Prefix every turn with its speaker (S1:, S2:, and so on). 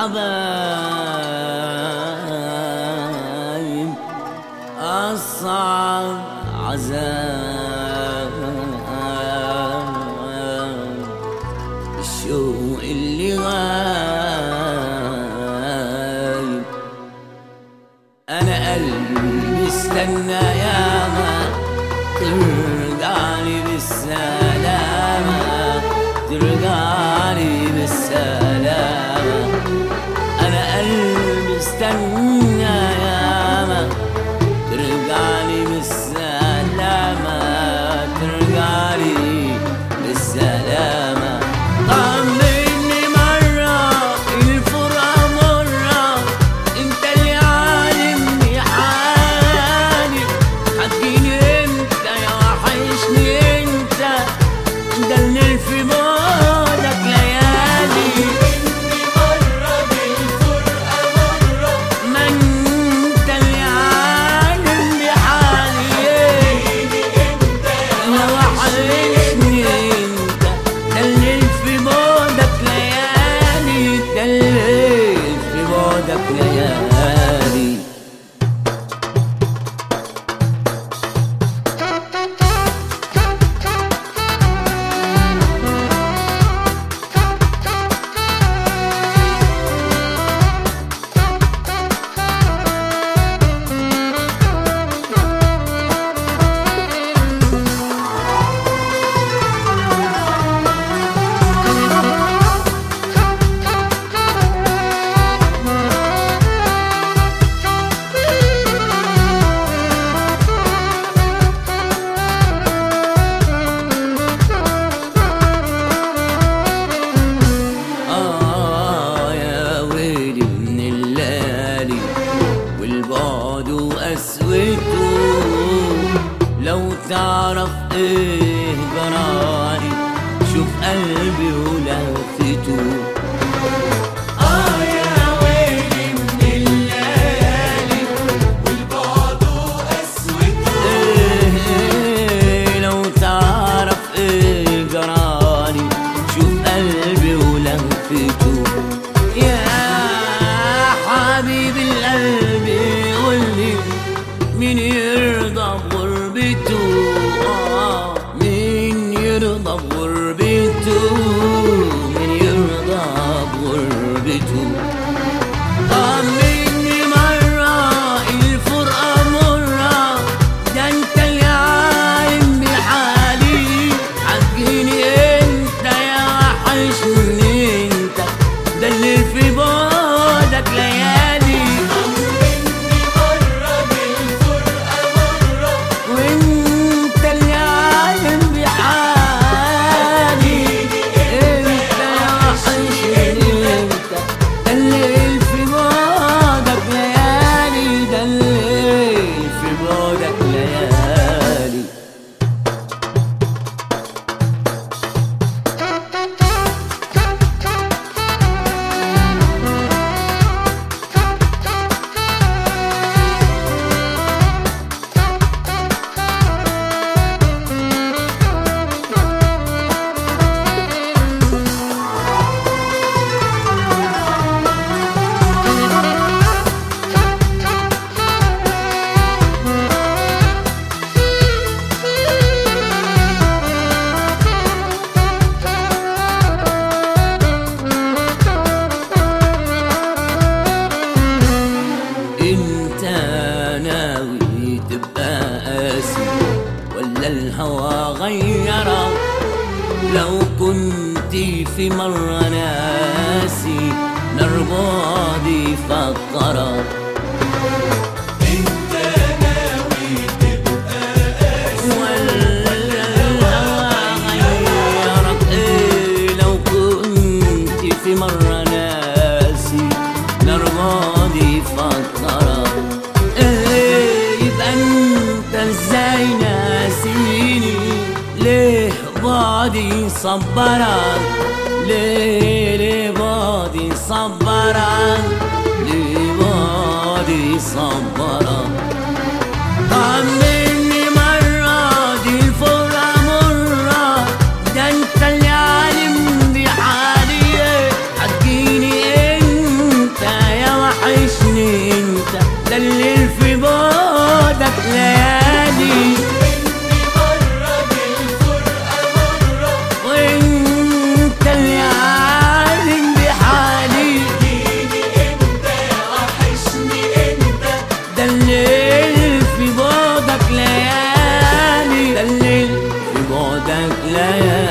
S1: الحبايب أصعب عذاب الشوق اللي غايب أنا قلبي استنى ياما ترجعلي بالسلامة ترجعلي بالسلامة أنا قلبي استنى ياما ترجعلي بالسلامة ترجعلي بالسلامة طمني مرة الفرقة مرة انت اللي عالم بحالي هتجيني امتى يا وحشني انت ده اللي في بعدك ليالي ما انت اللي عالم بحالي انا وحشني انت ده اللي في بعدك ليالي ده اللي في بعدك ليالي آه يا ويلي من الليالي والبعد وقسوته لو تعرف ايه جرالي شوف قلبي ولهفته آه يا ويلي من الليالي والبعد وقسوته إيه لو تعرف ايه جرالي شوف قلبي ولهفته يا حبيب القلب قولي مين يرضى بغربته آه مين يرضى بغربته مين يرضى بغربته طمني مرة الفرقة مرة ده انت اللي عالم بحالي عجيني انت يا وحشني انت ده اللي في بعدك ليالي وانت اللي عالم بحالي انت يا وحشني انت ده اللي في بعدك ليالي ده اللي في بعدك ليالي انت ناوي تبقى قاسي ولا الهوى غيرك لو كنت في مرة ناسي نار بعدي فكرك ولا الهوى غيرك إيه لو كنت في مرة ناسي نار بعدي فكرك إيه يبقى انت ازاي ناسيني ليه بعدي صبرك ليه ليه بعدي صبرك ليه بعدي صبرك طمني مرة دي الفرقة مرة ده انت اللي عالم بحالي هتجيني انت يا